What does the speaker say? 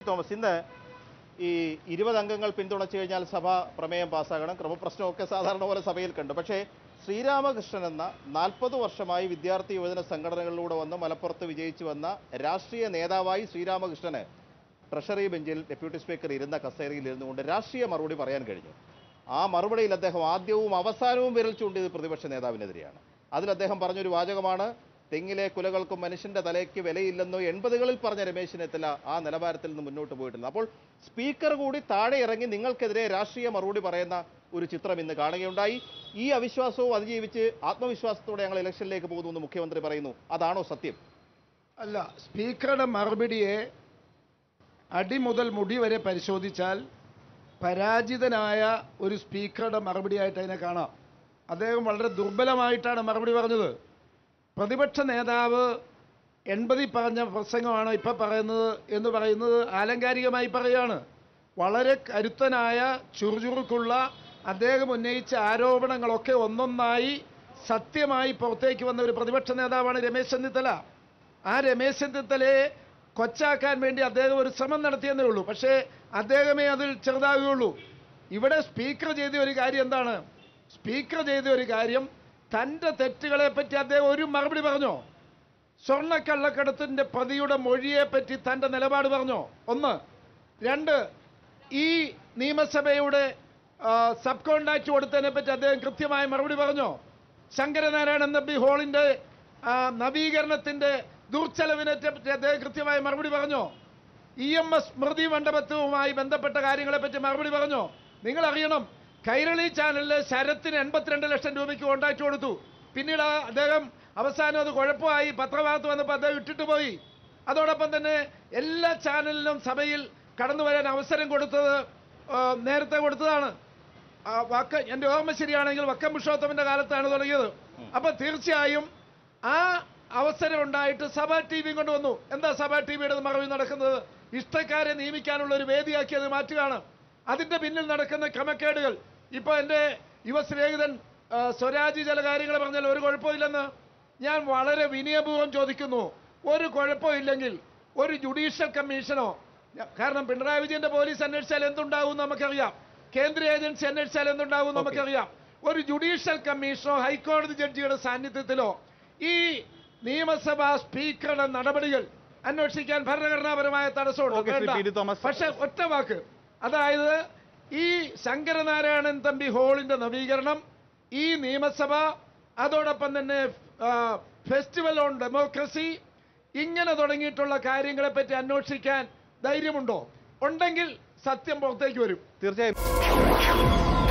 Thomas ഇന്ന് ഈ ഇരുപത് അംഗങ്ങൾ പിന്തുണച്ചു കഴിഞ്ഞാൽ സഭ പ്രമേയം പാസ്സാകണം ക്രമപ്രശ്നമൊക്കെ സാധാരണ പോലെ സഭയിൽ കണ്ടു പക്ഷേ ശ്രീരാമകൃഷ്ണൻ എന്ന നാൽപ്പത് വർഷമായി വിദ്യാർത്ഥി യുവജന സംഘടനകളിലൂടെ വന്ന് മലപ്പുറത്ത് വിജയിച്ചു വന്ന രാഷ്ട്രീയ നേതാവായി ശ്രീരാമകൃഷ്ണന് ട്രഷറി ബെഞ്ചിൽ ഡെപ്യൂട്ടി സ്പീക്കർ ഇരുന്ന കസേരയിൽ ഇരുന്നുകൊണ്ട് രാഷ്ട്രീയ മറുപടി പറയാൻ കഴിഞ്ഞു ആ മറുപടിയിൽ അദ്ദേഹം ആദ്യവും അവസാനവും വിരൽ ചൂണ്ടിയത് പ്രതിപക്ഷ നേതാവിനെതിരെയാണ് അതിൽ അദ്ദേഹം പറഞ്ഞൊരു വാചകമാണ് തെങ്ങിലെ കുലകൾക്കും മനുഷ്യന്റെ തലയ്ക്ക് വിലയില്ലെന്നോ എൺപതുകളിൽ പറഞ്ഞ രമേശ് ചെന്നിത്തല ആ നിലവാരത്തിൽ നിന്ന് മുന്നോട്ട് പോയിട്ടില്ല അപ്പോൾ സ്പീക്കർ കൂടി താഴെ ഇറങ്ങി നിങ്ങൾക്കെതിരെ രാഷ്ട്രീയ മറുപടി പറയുന്ന ഒരു ചിത്രം ഇന്ന് കാണുകയുണ്ടായി ഈ അവിശ്വാസവും അതിജീവിച്ച് ആത്മവിശ്വാസത്തോടെ ഞങ്ങൾ ഇലക്ഷനിലേക്ക് പോകുന്നു എന്ന് മുഖ്യമന്ത്രി പറയുന്നു അതാണോ സത്യം അല്ല സ്പീക്കറുടെ മറുപടിയെ അടി മുതൽ മുടി വരെ പരിശോധിച്ചാൽ പരാജിതനായ ഒരു സ്പീക്കറുടെ മറുപടിയായിട്ട് അതിനെ കാണാം അദ്ദേഹം വളരെ ദുർബലമായിട്ടാണ് മറുപടി പറഞ്ഞത് പ്രതിപക്ഷ നേതാവ് എൺപതിൽ പറഞ്ഞ പ്രസംഗമാണ് ഇപ്പം പറയുന്നത് എന്ന് പറയുന്നത് ആലങ്കാരികമായി പറയുകയാണ് വളരെ കരുത്തനായ ചുറുചുറുക്കുള്ള അദ്ദേഹം ഉന്നയിച്ച ആരോപണങ്ങളൊക്കെ ഒന്നൊന്നായി സത്യമായി പുറത്തേക്ക് വന്ന ഒരു പ്രതിപക്ഷ നേതാവാണ് രമേശ് ചെന്നിത്തല ആ രമേശ് ചെന്നിത്തലയെ കൊച്ചാക്കാൻ വേണ്ടി അദ്ദേഹം ഒരു ശ്രമം നടത്തിയെന്നേ ഉള്ളൂ പക്ഷേ അദ്ദേഹമേ അതിൽ ചെറുതാകുകയുള്ളൂ ഇവിടെ സ്പീക്കർ ചെയ്ത ഒരു കാര്യം എന്താണ് സ്പീക്കർ ചെയ്ത ഒരു കാര്യം തൻ്റെ തെറ്റുകളെ പറ്റി അദ്ദേഹം ഒരു മറുപടി പറഞ്ഞോ സ്വർണ്ണക്കള്ളക്കടത്തിന്റെ പ്രതിയുടെ മൊഴിയെ പറ്റി തൻ്റെ നിലപാട് പറഞ്ഞോ ഒന്ന് രണ്ട് ഈ നിയമസഭയുടെ ആ, സബ് കോൺട്രാക്ട് കൊടുത്തതിനെ പറ്റി അദ്ദേഹം കൃത്യമായ മറുപടി പറഞ്ഞോ ശങ്കരനാരായണൻ നമ്പി ഹാളിന്റെ ആ, നവീകരണത്തിന്റെ ദുർച്ചെലവിനെ പറ്റി അദ്ദേഹം കൃത്യമായ മറുപടി പറഞ്ഞോ ഇ എം എസ് സ്മൃതി മണ്ഡപത്തുമായി ബന്ധപ്പെട്ട കാര്യങ്ങളെ പറ്റി മറുപടി പറഞ്ഞോ നിങ്ങൾ അറിയണം കൈരളി ചാനലില് ശരത്തിന് എൺപത്തിരണ്ട് ലക്ഷം രൂപയ്ക്ക് കോൺട്രാക്ട് കൊടുത്തു പിന്നീട് ആ അദ്ദേഹം അവസാനം അത് കുഴപ്പമായി പത്രവാർത്ത വന്നപ്പോൾ അദ്ദേഹം ഇട്ടിട്ട് പോയി അതോടൊപ്പം തന്നെ എല്ലാ ചാനലിലും സഭയിൽ കടന്നു വരാൻ അവസരം കൊടുത്തത് ആ, നേരത്തെ കൊടുത്തതാണ് ആ, വക്ക എൻ്റെ ഓർമ്മ ശരിയാണെങ്കിൽ വക്കം പുരുഷോത്തമന്റെ കാലത്താണ് തുടങ്ങിയത് അപ്പൊ തീർച്ചയായും ആ അവസരം ഉണ്ടായിട്ട് സഭ ടി വി കൊണ്ടുവന്നു എന്താ സഭ ടി വിയുടെ മറവിൽ നടക്കുന്നത് ഇഷ്ടക്കാരെ നിയമിക്കാനുള്ള ഒരു വേദിയാക്കി അത് മാറ്റുകയാണ് അതിന്റെ പിന്നിൽ നടക്കുന്ന ക്രമക്കേടുകൾ ഇപ്പൊ എൻ്റെ യുവ സ്നേഹിതൻ ആ, സ്വരാജ് ചില കാര്യങ്ങൾ പറഞ്ഞാൽ ഒരു കുഴപ്പമില്ലെന്ന് ഞാൻ വളരെ വിനയപൂർവ്വം ചോദിക്കുന്നു ഒരു കുഴപ്പമില്ലെങ്കിൽ ഒരു ജുഡീഷ്യൽ കമ്മീഷനോ ഞ- കാരണം പിണറായി വിജയന്റെ പോലീസ് അന്വേഷിച്ചാൽ എന്തുണ്ടാവും നമുക്കറിയാം കേന്ദ്ര ഏജൻസി അന്വേഷിച്ചാൽ എന്തുണ്ടാവും നമുക്കറിയാം ഒരു ജുഡീഷ്യൽ കമ്മീഷനോ ഹൈക്കോടതി ജഡ്ജിയുടെ സാന്നിധ്യത്തിലോ ഈ നിയമസഭാ സ്പീക്കറുടെ നടപടികൾ അന്വേഷിക്കാൻ ഭരണഘടനാപരമായ തടസ്സമുണ്ട് ഓക്കേ, ശ്രീ വേണ്ട. പി. ഡി. തോമസ്. പക്ഷെ ഒറ്റ വാക്ക് അതായത് ഈ ശങ്കരനാരായണൻ തമ്പി ഹാളിന്റെ നവീകരണം ഈ നിയമസഭ അതോടൊപ്പം തന്നെ ആ, ഫെസ്റ്റിവൽ ഓൺ ഡെമോക്രസി ഇങ്ങനെ തുടങ്ങിയിട്ടുള്ള കാര്യങ്ങളെ പറ്റി അന്വേഷിക്കാൻ ധൈര്യമുണ്ടോ ഉണ്ടെങ്കിൽ സത്യം പുറത്തേക്ക് വരും തീർച്ചയായും